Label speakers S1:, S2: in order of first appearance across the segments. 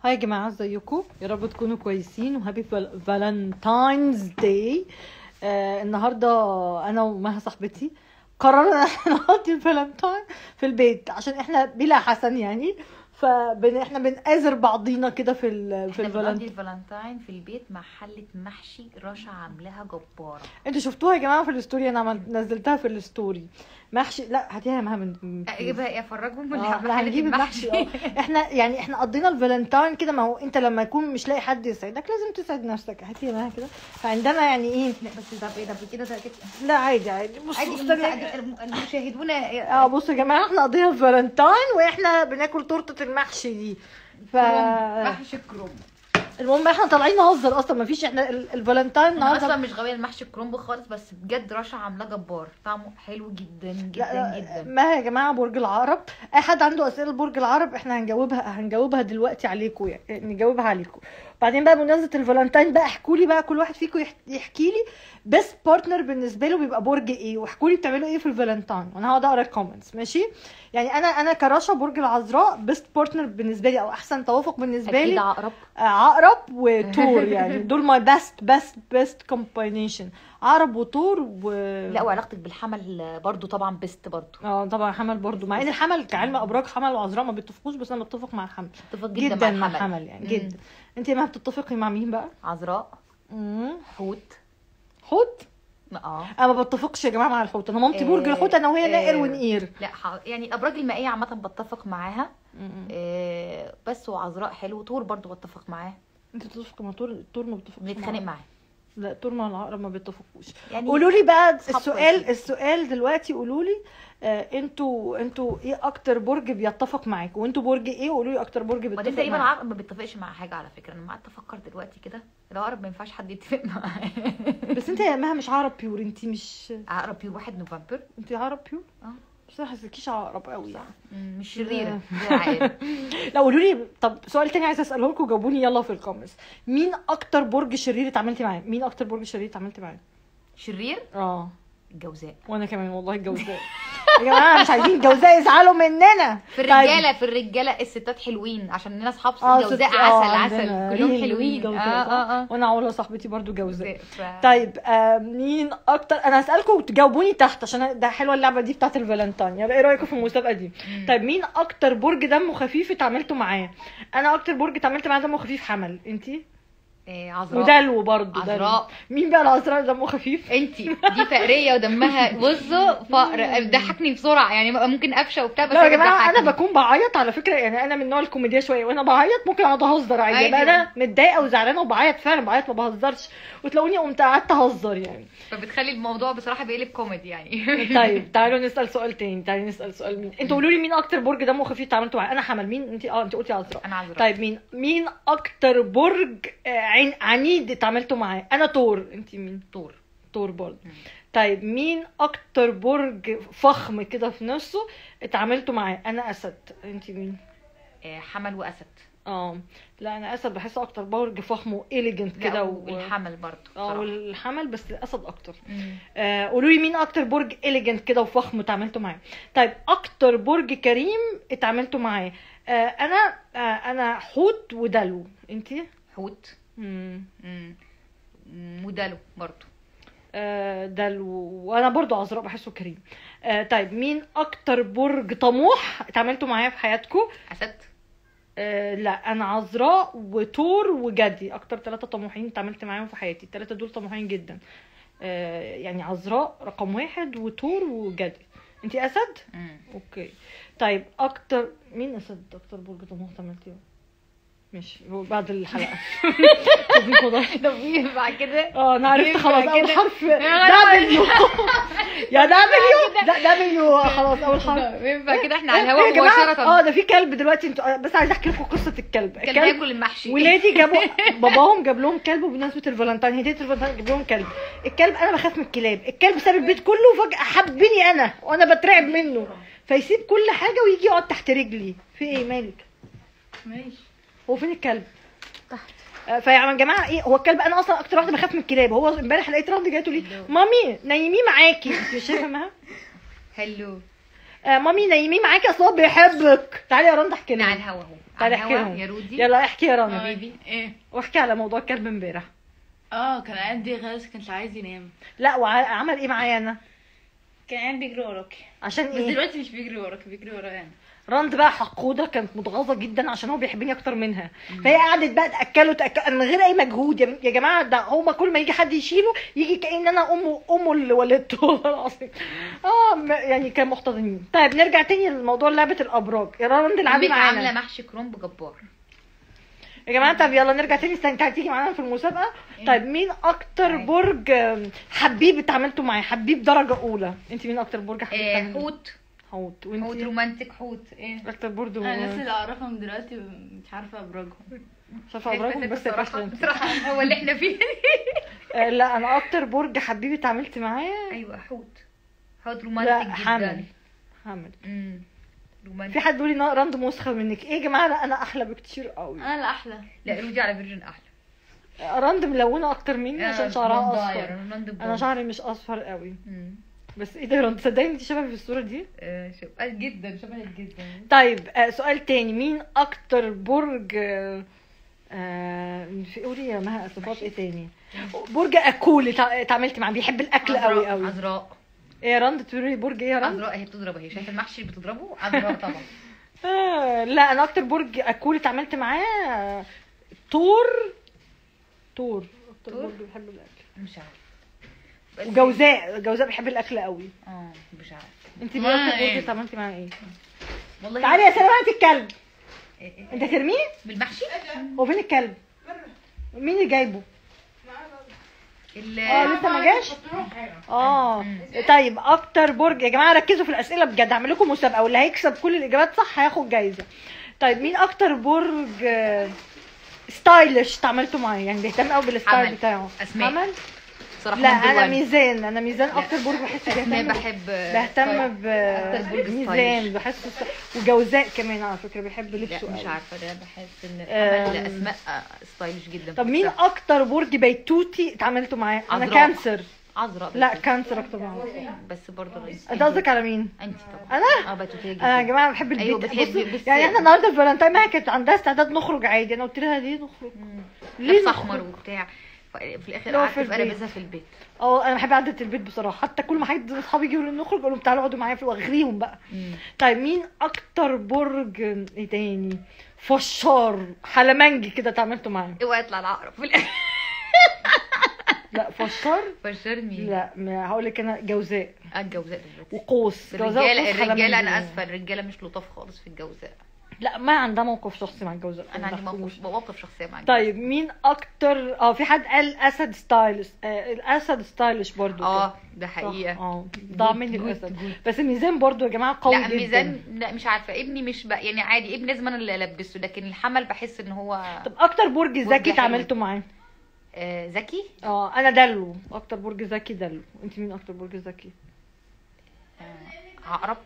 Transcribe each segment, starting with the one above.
S1: هاي يا جماعة ازيكم يا رب تكونوا كويسين وهابي فالنتاينز داي آه النهاردة أنا ومها صاحبتي قررنا إن احنا نقضي الفالنتاين في البيت عشان احنا بلا حسن يعني فبن احنا بنآزر بعضينا كده في ال في
S2: احنا بنقضي
S1: الفالنتاين
S2: الفالنتاين في البيت مع حلة محشي رشا عاملاها جبارة
S1: انتوا شفتوها يا جماعة في الستوري انا عملت نزلتها في الستوري محشي لا هاتيها يا مها من من-
S2: اجيبها ايه افرجهم
S1: اه
S2: ولا
S1: احنا
S2: حلة
S1: هنجيب المحشي اه احنا يعني احنا قضينا الفالنتاين كده ما هو انت لما يكون مش لاقي حد يسعدك لازم تسعد نفسك هاتي معاها كده فعندنا يعني ايه
S2: لا بس ده ايه ده كده ده كده
S1: لا عادي عادي بصوا
S2: عادي
S1: استنى
S2: الم- المشاهدون
S1: اه بصوا يا جماعه احنا قضينا الفالنتاين واحنا بناكل تورته المحشي دي ف
S2: محشي الكرومب
S1: المهم احنا طالعين نهزر اصلا ما فيش احنا ال- الفالنتاين
S2: انا اصلا
S1: النهارده
S2: مش غاويه المحشي الكرومب خالص بس بجد رشا عاملاه جبار طعمه حلو جدا
S1: لا
S2: جدا
S1: لا
S2: جدا
S1: ما يا جماعه برج العقرب اي حد عنده اسئله برج العقرب احنا هنجاوبها هنجاوبها دلوقتي عليكم يعني نجاوبها عليكم بعدين بقى بمناسبه الفالنتاين بقى احكوا لي بقى كل واحد فيكم يح- يحكي لي بيست بارتنر بالنسبه له بيبقى برج ايه واحكوا لي بتعملوا ايه في الفالنتاين وانا هقعد اقرا الكومنتس ماشي يعني انا انا كرشا برج العذراء بيست بارتنر بالنسبه لي او احسن توافق بالنسبه
S2: اكيد
S1: لي
S2: عقرب
S1: آه، عقرب وتور يعني دول ماي بيست بيست بيست كومباينيشن عقرب وتور و
S2: لا وعلاقتك بالحمل برضو طبعا بيست برضو
S1: اه طبعا حمل برضو مع ان الحمل كعلم ابراج حمل وعذراء ما بيتفقوش بس انا بتفق مع الحمل
S2: اتفق
S1: جدا,
S2: جدا,
S1: مع
S2: مع
S1: الحمل
S2: الحمل
S1: يعني
S2: مم.
S1: جدا انت ما بتتفقي مع مين بقى
S2: عذراء
S1: امم
S2: حوت
S1: حوت
S2: اه
S1: انا ما بتفقش يا جماعه مع الحوت انا مامتي برج
S2: آه،
S1: الحوت انا وهي نائر
S2: آه،
S1: ونقير
S2: لا ح- يعني الابراج المائيه عامه بتفق معاها
S1: مم.
S2: آه، بس وعذراء حلو طور برضو بتفق معاه
S1: انت بتتفقي مع تور التور ما بتتفقش
S2: بنتخانق
S1: معاه
S2: معاه
S1: لا التور مع العقرب ما بيتفقوش
S2: يعني
S1: قولوا لي بقى
S2: أصحاب
S1: السؤال
S2: كويسين.
S1: السؤال دلوقتي قولوا لي آه انتوا انتوا ايه اكتر برج بيتفق معاكم وانتوا برج ايه وقولوا لي اكتر برج
S2: وبعدين
S1: بيتفق
S2: تقريبا
S1: معاكم
S2: العقرب ما بيتفقش مع حاجه على فكره انا لما قعدت افكر دلوقتي كده العقرب ما ينفعش حد يتفق معاه
S1: بس انت يا مها مش عقرب بيور انت مش
S2: عقرب يوم 1 نوفمبر
S1: انت عقرب بيور
S2: اه
S1: بس انا حاسسكيش عقرب قوي يعني
S2: مم، مش شريره زي العقارب.
S1: لا قولوا لي طب سؤال تاني عايزه اساله لكم جاوبوني يلا في الكومنتس مين اكتر برج شرير اتعاملتي معاه مين اكتر برج شرير اتعاملتي معاه
S2: شرير
S1: اه
S2: الجوزاء
S1: وانا كمان والله الجوزاء يا جماعه مش عايزين الجوزاء يزعلوا مننا
S2: في الرجاله في الرجاله الستات حلوين عشان لنا اصحاب
S1: اه
S2: جوزاء
S1: ست- اه
S2: عسل
S1: عندنا
S2: عسل كلهم
S1: ريل-
S2: حلوين
S1: ريل جوزاء،
S2: اه
S1: صح؟
S2: اه اه
S1: وانا علا صاحبتي برضو جوزاء
S2: ف-
S1: طيب آه مين اكتر انا هسالكم وتجاوبوني تحت عشان ده حلوه اللعبه دي بتاعت الفالنتاين يلا ايه رايكم في المسابقه دي
S2: مم.
S1: طيب مين اكتر برج دمه خفيف اتعاملتوا معاه انا اكتر برج اتعاملت معاه دمه خفيف حمل انتي
S2: آه، عذراء
S1: ودلو برضو دلو.
S2: عذراء.
S1: مين بقى العذراء دمه خفيف
S2: انتي دي فقريه ودمها بصوا فقر ضحكني بسرعه يعني ممكن قفشه وبتاع بس
S1: لا يا
S2: هي
S1: جماعه انا
S2: بتضحكني.
S1: بكون بعيط على فكره يعني انا من نوع الكوميديا شويه وانا بعيط ممكن اقعد اهزر عادي
S2: أيوة.
S1: يبقى انا متضايقه وزعلانه وبعيط فعلا بعيط ما بهزرش وتلاقوني قمت قعدت اهزر يعني
S2: فبتخلي الموضوع بصراحه بيقلب كوميدي يعني
S1: طيب تعالوا نسال سؤال تاني تعالوا نسال سؤال مين انتوا قولوا لي مين اكتر برج دمه خفيف اتعاملتوا معاه انا حمل مين انت اه انت قلتي عذراء
S2: انا عذراء
S1: طيب مين مين اكتر برج آه، عين عنيد اتعاملتوا معاه انا تور انت مين
S2: طور
S1: تور برضه
S2: مم.
S1: طيب مين اكتر برج فخم كده في نفسه اتعاملتوا معاه انا اسد انت مين
S2: آه، حمل واسد
S1: اه لا انا اسد بحسه اكتر برج فخم واليجنت
S2: كده
S1: كده و...
S2: والحمل برضه
S1: اه
S2: بصراحة.
S1: والحمل بس الاسد اكتر
S2: مم.
S1: آه قولوا لي مين اكتر برج اليجنت كده وفخم اتعاملتوا معاه طيب اكتر برج كريم اتعاملتوا معاه آه انا آه انا حوت ودلو انتي
S2: حوت
S1: مم.
S2: مم. موديلو برضه
S1: آه دلو وانا برضو عذراء بحسه كريم آه طيب مين اكتر برج طموح اتعاملتوا معاه في حياتكم
S2: اسد
S1: آه لا انا عذراء وتور وجدي اكتر ثلاثة طموحين اتعاملت معاهم في حياتي الثلاثة دول طموحين جدا آه يعني عذراء رقم واحد وتور وجدي انتي اسد
S2: مم.
S1: اوكي طيب اكتر مين اسد اكتر برج طموح اتعاملتي معاه؟ ماشي هو بعد الحلقة تديكوا ده.
S2: طب ينفع كده
S1: اه انا عرفت
S2: ينفع
S1: خلاص اول
S2: كده؟
S1: حرف
S2: يا
S1: دبليو يا دبليو لا دبليو خلاص اول حرف
S2: ينفع كده احنا على
S1: إيه
S2: الهواء
S1: يا جماعة؟
S2: مباشره
S1: اه ده في كلب دلوقتي انتوا بس عايز احكي لكم قصه الكلب
S2: كان بياكل المحشي
S1: ولادي جابوا باباهم جاب لهم كلب بمناسبه الفالنتين هديه الفالنتين جاب لهم كلب الكلب انا بخاف من الكلاب الكلب ساب البيت كله وفجاه حبني انا وانا بترعب منه فيسيب كل حاجه ويجي يقعد تحت رجلي في ايه مالك
S2: ماشي
S1: هو فين الكلب
S2: تحت
S1: آه، فيا جماعه ايه هو الكلب انا اصلا اكتر واحده بخاف من الكلاب هو امبارح لقيت راجل جايه تقول لي مامي نيميه معاكي انت مش شايفه معاها
S2: هلو
S1: آه مامي نايمين معاكي اصل هو بيحبك تعالي يا رند احكي
S2: على
S1: لهم
S2: الهوا اهو
S1: تعالي
S2: على
S1: احكي
S2: الهوا
S1: لهم
S2: يا رودي
S1: يلا احكي يا رند
S2: حبيبي.
S3: ايه
S1: واحكي على موضوع الكلب امبارح
S3: اه كان قاعد بيغلس كانش عايز ينام
S1: لا وعمل ايه معايا انا
S3: كان قاعد بيجري وراك
S1: عشان
S3: بس
S1: ايه
S3: دلوقتي مش بيجري وراك بيجري ورايا انا
S1: رند بقى حقوده كانت متغاظه جدا عشان هو بيحبني اكتر منها فهي قعدت بقى تاكله تاكله من غير اي مجهود يا يا جماعه ده هما كل ما يجي حد يشيله يجي كان انا امه امه اللي ولدته والله العظيم اه م- يعني كان محتضنين طيب نرجع تاني لموضوع لعبه الابراج يا رند العبي
S2: امك عامله
S1: معانا
S2: محشي كرنب جبار
S1: يا جماعه طب يلا نرجع تاني استنى تعالي تيجي معانا في المسابقه طيب مين اكتر
S2: تعالي.
S1: برج آم، حبيب اتعاملتوا معاه حبيب درجه اولى انت مين اكتر برج حبيب
S2: آه،
S1: اتعاملتوا-
S2: حوت
S1: حوت
S2: حوت
S1: وانت
S2: رومانتك حوت ايه
S1: اكتر برج
S3: انا الناس اللي اعرفهم دلوقتي مش عارفه ابراجهم
S1: شايفه ابراجهم بس
S2: بصراحه
S1: فاشلة.
S2: بصراحه هو اللي احنا فيه
S1: آه، لا انا اكتر برج حبيبي اتعاملت معاه
S2: ايوه حوت حوت
S1: لا
S2: رومانتك
S1: حامل
S2: جدا
S1: حامل
S2: امم رومانتك
S1: في حد بيقول لي إن أنا راند مسخه منك ايه يا جماعه لا انا احلى بكتير قوي
S3: انا الاحلى
S2: لا رودي على فيرجن احلى
S1: راند ملونه اكتر مني عشان شعرها اصفر انا شعري مش اصفر قوي
S2: مم.
S1: بس ايه ده يا راند تصدقني انت شبهي في الصوره دي
S2: آه، شو- آه، جدا شبهك جدا
S1: طيب آه سؤال تاني مين اكتر برج آه آه في قولي يا مها صفات ايه تاني برج اكول اتع- اتعاملت معاه بيحب الاكل قوي
S2: عذراء
S1: قوي
S2: عذراء
S1: ايه يا رند تقولي برج ايه يا رند
S2: عذراء هي بتضرب اهي شايفه المحشي اللي بتضربه عذراء طبعا
S1: آه لا انا اكتر برج اكول اتعاملت معاه آه، تور تور اكتر
S2: تور؟
S1: برج بيحب الاكل
S2: مش عارفه بس-
S1: وجوزاء جوزاء بيحب الاكل قوي
S2: اه مش عارفه
S1: انت مين
S3: ما
S1: اكتر برج
S3: إيه؟
S1: اتعاملتي معاه ايه
S2: والله
S1: تعالي يا سلام هاتي الكلب
S2: إيه، إيه،
S1: انت ترميه
S2: بالمحشي
S1: هو فين الكلب مين اللي جايبه
S2: ال-
S1: اه لسه ما جاش اه طيب اكتر برج يا جماعه ركزوا في الاسئله بجد هعمل لكم مسابقه واللي هيكسب كل الاجابات صح هياخد جايزه طيب مين اكتر برج آه، ستايلش اتعاملتوا معاه يعني بيهتم قوي بالستايل
S2: حمل.
S1: بتاعه
S2: أسماء.
S1: حمل
S2: صراحه
S1: لا
S2: number
S1: انا
S2: one.
S1: ميزان انا ميزان
S2: لا.
S1: اكتر برج بحسه
S2: اسماء
S1: بيهتم
S2: بحب
S1: بهتم ب
S2: أكتر برج
S1: ميزان
S2: ستايلش.
S1: بحسه ست- وجوزاء كمان على فكره بيحب لبسه
S2: لا مش
S1: قوي
S2: عارفه ده بحس ان
S1: آم.
S2: الحمل اسماء ستايلش جدا
S1: طب مين
S2: بحسها.
S1: اكتر برج بيتوتي اتعاملتوا معاه انا
S2: عذراء.
S1: كانسر
S2: عذراء
S1: لا
S2: بس.
S1: كانسر اكتر معاه
S2: بس برضه
S1: انت قصدك على مين
S2: انت طبعا
S1: انا؟
S2: اه بتوتيه جدا
S1: انا يا جماعه بحب البيت
S2: أيوة، بتحبي-
S1: بصوا،
S2: بس-
S1: يعني احنا النهارده في فالنتاين ما كانت عندها استعداد نخرج عادي انا قلت لها ليه نخرج
S2: مم.
S1: ليه
S2: لبس
S1: نخرج؟
S2: احمر وبتاع ف- في الاخر
S1: لا،
S2: قعدت
S1: في
S2: ابقى
S1: البيت.
S2: لابسها في البيت
S1: اه انا بحب قعده البيت بصراحه حتى كل ما حد اصحابي يجوا يقولوا نخرج اقول لهم تعالوا اقعدوا معايا في واغريهم بقى
S2: مم.
S1: طيب مين اكتر برج ايه تاني فشار حلمنجي كده اتعاملتوا معاه
S2: اوعى يطلع العقرب في الاخر
S1: لا فشار
S2: فشار مين؟
S1: لا ما هقول لك انا جوزاء
S2: اه الجوزاء دلوقتي
S1: وقوس جوزاء
S2: الرجاله
S1: وقوس
S2: الرجاله انا
S1: حلمنجي.
S2: اسفه الرجاله مش لطاف خالص في الجوزاء
S1: لا ما عندها موقف شخصي مع الجوزاء
S2: انا عندي
S1: ما تحكموش.
S2: موقف مواقف شخصيه مع الجوزاء
S1: طيب مين اكتر اه في حد قال اسد ستايلش آه الاسد ستايلش برضو كده.
S2: اه ده
S1: صح،
S2: حقيقه
S1: اه ضاع مني
S2: جود،
S1: الاسد
S2: جود.
S1: بس الميزان برضو يا جماعه قوي
S2: لا
S1: جدا
S2: ميزان لا مش عارفه ابني مش بقى يعني عادي ابني لازم انا اللي البسه لكن الحمل بحس ان هو
S1: طب اكتر برج
S2: برج
S1: ذكي
S2: حلو.
S1: اتعاملتوا معاه
S2: آه، ذكي
S1: اه انا دلو اكتر برج ذكي دلو انت مين اكتر برج ذكي
S2: آه، عقرب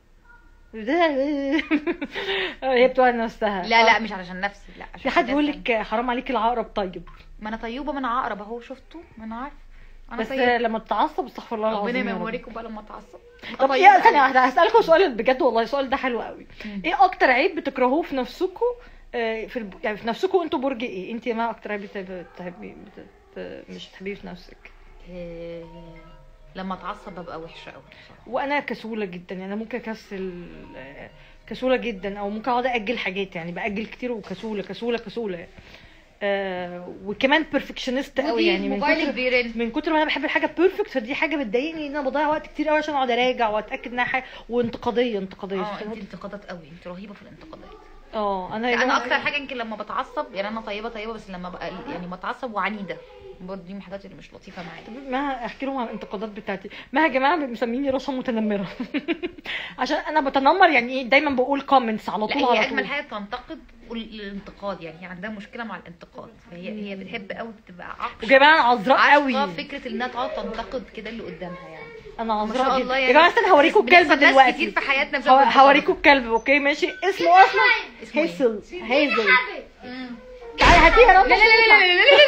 S1: هي بتوع نفسها
S2: لا لا
S1: آه.
S2: مش علشان نفسي لا
S1: في
S2: عشان
S1: حد
S2: ده
S1: يقول
S2: سن.
S1: لك حرام عليك العقرب طيب
S2: ما انا طيوبه ما انا عقرب اهو شفتوا ما انا عارفه انا
S1: بس
S2: طيبه
S1: لما تتعصب استغفر الله العظيم
S2: ربنا
S1: يا
S2: ما
S1: رب.
S2: يوريكم بقى لما اتعصب
S1: طب
S2: طيب
S1: ايه ثانية
S2: أنا.
S1: واحدة هسألكم سؤال بجد والله السؤال ده حلو قوي
S2: مم.
S1: ايه اكتر عيب بتكرهوه في نفسكم آه، في الب... يعني في نفسكم انتوا برج ايه انت ما اكتر عيب بتحبي بتحبي بت... مش بتحبيه في نفسك
S2: آه، لما اتعصب ببقى وحشه قوي بصراحه
S1: وانا كسولة جدا يعني انا ممكن اكسل آه، كسولة جدا او ممكن اقعد اجل حاجات يعني باجل كتير وكسولة كسولة كسولة يعني. آه وكمان بيرفكشنست قوي يعني من
S2: موبايلك
S1: كتر
S2: بيرن
S1: من كتر ما انا بحب الحاجه بيرفكت فدي حاجه بتضايقني ان انا بضيع وقت كتير قوي عشان اقعد اراجع واتاكد انها حاجه وانتقاديه انتقاديه
S2: اه انت انتقادات قوي انت رهيبه في الانتقادات
S1: اه انا
S2: لا، انا اكتر حاجه يمكن لما بتعصب يعني انا طيبه طيبه بس لما بقى يعني بتعصب وعنيده برضه دي من الحاجات اللي مش لطيفه معايا
S1: ما احكي لهم عن الانتقادات بتاعتي ما يا جماعه مسميني رشا متنمره عشان انا بتنمر يعني ايه دايما بقول كومنتس على
S2: لا
S1: طول
S2: هي
S1: على
S2: اجمل
S1: طول
S2: حاجه تنتقد والانتقاد يعني هي عندها مشكله مع الانتقاد فهي هي بتحب قوي بتبقى عقش
S1: وجماعه انا عذراء
S2: عاشقة
S1: قوي
S2: فكره انها تقعد تنتقد كده اللي قدامها يعني
S1: انا
S2: ما
S1: عذراء
S2: شاء
S1: جدا
S2: الله
S1: يا
S2: يعني
S1: جماعه استنى هوريكم الكلب
S2: بنحصل ناس
S1: دلوقتي
S2: كتير في حياتنا بسبب
S1: هو-
S2: الانتقاد.
S1: هوريكم الكلب اوكي ماشي اسمه اصلا
S2: اسمه إيه؟
S1: هيزل هيزل تعالي هاتيه يا رب
S2: لا لا لا لا لا لا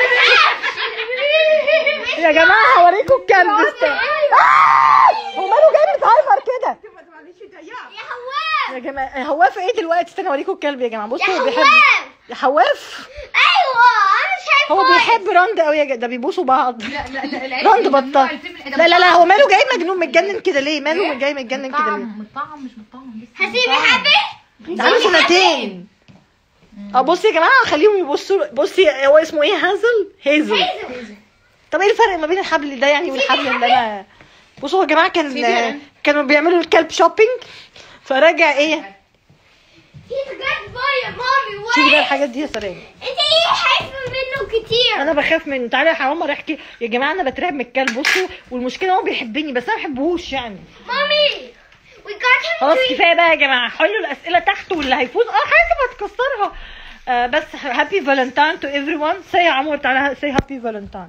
S2: لا
S1: يا جماعه هوريكم الكلب استنى آه! هو ماله جاي متهايبر كده
S4: يا هواف
S1: يا جماعه هواف ايه دلوقتي استنى اوريكم الكلب يا جماعه
S4: يا
S1: بصوا هو بيحب
S4: هواف
S1: يا حواف
S4: ايوه انا شايف
S1: هو
S4: واحد.
S1: بيحب راند قوي يا جماعه ده بيبوسوا بعض
S2: لا لا لا العيد
S1: راند
S2: ممنوع
S1: بطل
S2: الفيلم ده
S1: لا لا لا
S2: مطعم.
S1: هو ماله جاي مجنون متجنن كده ليه ماله جاي متجنن كده ليه
S2: مطعم مطعم مش مطعم لسه
S4: هسيبي
S2: مطعم.
S4: حبي
S1: ده عنده سنتين اه بصي يا جماعه خليهم يبصوا بصي هو اسمه ايه هازل هازل طب ايه الفرق ما بين الحبل ده يعني والحبل اللي انا بصوا يا جماعه كان كانوا بيعملوا الكلب شوبينج فرجع ايه
S4: He's a good boy يا مامي
S1: شوفي بقى
S4: وين
S1: الحاجات دي يا سلام
S4: انت ايه خايفه منه كتير
S1: انا بخاف منه تعالى يا عمر احكي يا جماعه انا بترعب من الكلب بصوا والمشكله هو بيحبني بس انا ما بحبهوش يعني
S4: مامي we got him
S1: خلاص
S4: treat
S1: كفايه بقى يا جماعه حلوا الاسئله تحت واللي هيفوز اه حاجه هتكسرها آه بس هابي فالنتاين تو ايفري ون سي يا عمر تعالى سي هابي فالنتاين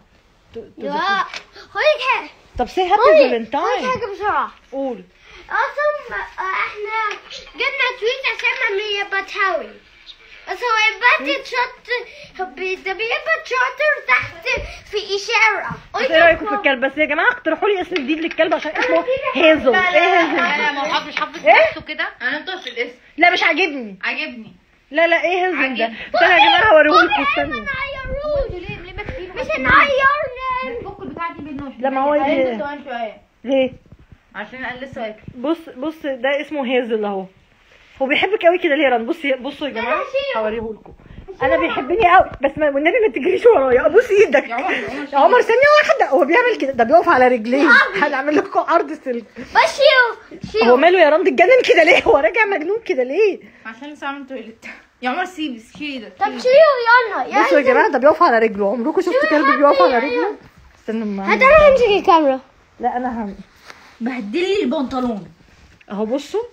S4: لا خدي حاجه
S1: طب سي هابي
S4: مامي خدي
S1: فالنتاين
S4: حاجه بسرعه
S1: قول
S4: اصلا آه، احنا جبنا تويت عشان مية بتهاوي بس هو يبقى شاطر بي- ده بيبقى شاطر تحت في اشاره
S1: بس ايه رايكم في الكلب بس يا جماعه اقترحوا لي اسم جديد للكلب عشان اسمه هيزل ايه
S2: لا
S1: هيزل
S2: لا ما هو حافظ مش حافظ
S1: إيه؟
S2: نفسه كده
S3: انا مطفي الاسم
S1: لا مش عاجبني
S3: عجبني
S1: لا لا ايه هيزل ده
S3: عجيب.
S1: استنى يا جماعه هوريهولكم
S4: مامي،
S1: استنى
S4: احنا نعيروه
S2: ليه ليه مكتوب
S4: مش هنعيرنا
S2: فك البتاع دي منه
S1: لا ما هو
S3: عايز
S1: إيه؟
S3: سؤال شويه
S1: ليه
S3: عشان انا لسه واكل
S1: بص بص ده اسمه هيزل اهو هو بيحبك قوي كده ليه يا رنا بصي بصوا يا جماعه هوريهولكم انا بيحبني قوي بس ما والنبي ما تجريش ورايا ابوس ايدك
S3: يا عمر
S1: يا عمر ثانيه واحده هو بيعمل كده ده بيقف على رجليه هنعمل لكم عرض سلك
S4: بس شيو
S1: هو
S4: شيو
S1: ماله يا رند اتجنن كده ليه هو راجع مجنون كده ليه
S3: عشان لسه عامل تويلت يا عمر سيبي شيلي ده
S4: طب شيو يلا
S1: بصوا يا جماعه ده بيقف على رجله عمركم شفتوا كلب بيقف على رجله استنوا معايا.
S4: هات انا همسك الكاميرا
S1: لا انا هم
S3: بهدلي البنطلون
S1: اهو بصوا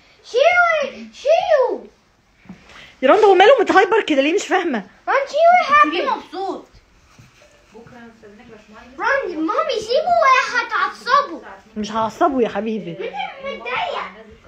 S4: شيو شيو
S1: يا رند هو ماله متهايبر كده ليه مش فاهمه
S4: ران شيو
S3: سيبيه
S4: هابي
S3: مبسوط
S4: ران مامي سيبه هتعصبه
S1: مش هعصبه يا حبيبي
S4: متضايق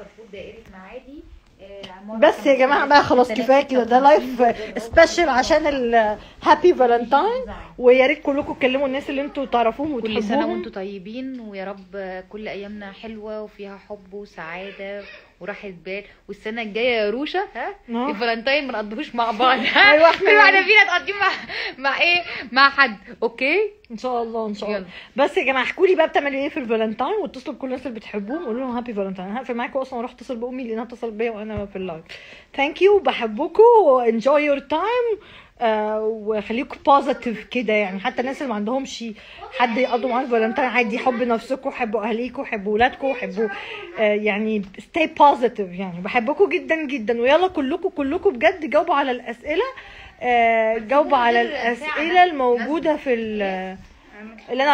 S1: بس يا جماعه بقى خلاص كفايه كده ده لايف سبيشال عشان الهابي فالنتاين ويا ريت كلكم تكلموا الناس اللي انتوا تعرفوهم
S2: كل سنة
S1: وتحبوهم
S2: وانتم طيبين ويا رب كل ايامنا حلوة وفيها حب وسعادة وراحة بال والسنة الجاية يا روشة ها
S1: آه.
S2: الفالنتاين ما نقضيهوش مع بعض ها
S1: أيوة، إحنا-
S2: كل واحدة فينا تقضيه مع مع ايه مع حد اوكي
S1: ان شاء الله ان شاء الله
S2: يلا.
S1: بس يا جماعه احكوا لي بقى بتعملوا ايه في الفالنتاين واتصلوا بكل الناس اللي بتحبوهم قولوا لهم هابي فالنتاين هقفل معاكم اصلا واروح اتصل بامي لانها اتصلت بيا وانا في اللايف ثانك يو بحبكم انجوي يور تايم وخليكم بوزيتيف كده يعني حتى الناس اللي ما عندهمش حد يقضوا معاه الفالنتاين عادي حبوا نفسكم حبوا اهاليكم حبوا ولادكم حبوا آه، يعني stay positive يعني بحبكم جدا جدا ويلا كلكم كلكم بجد جاوبوا على الاسئله آه، جاوبوا على الاسئله الموجوده في ال- اللي انا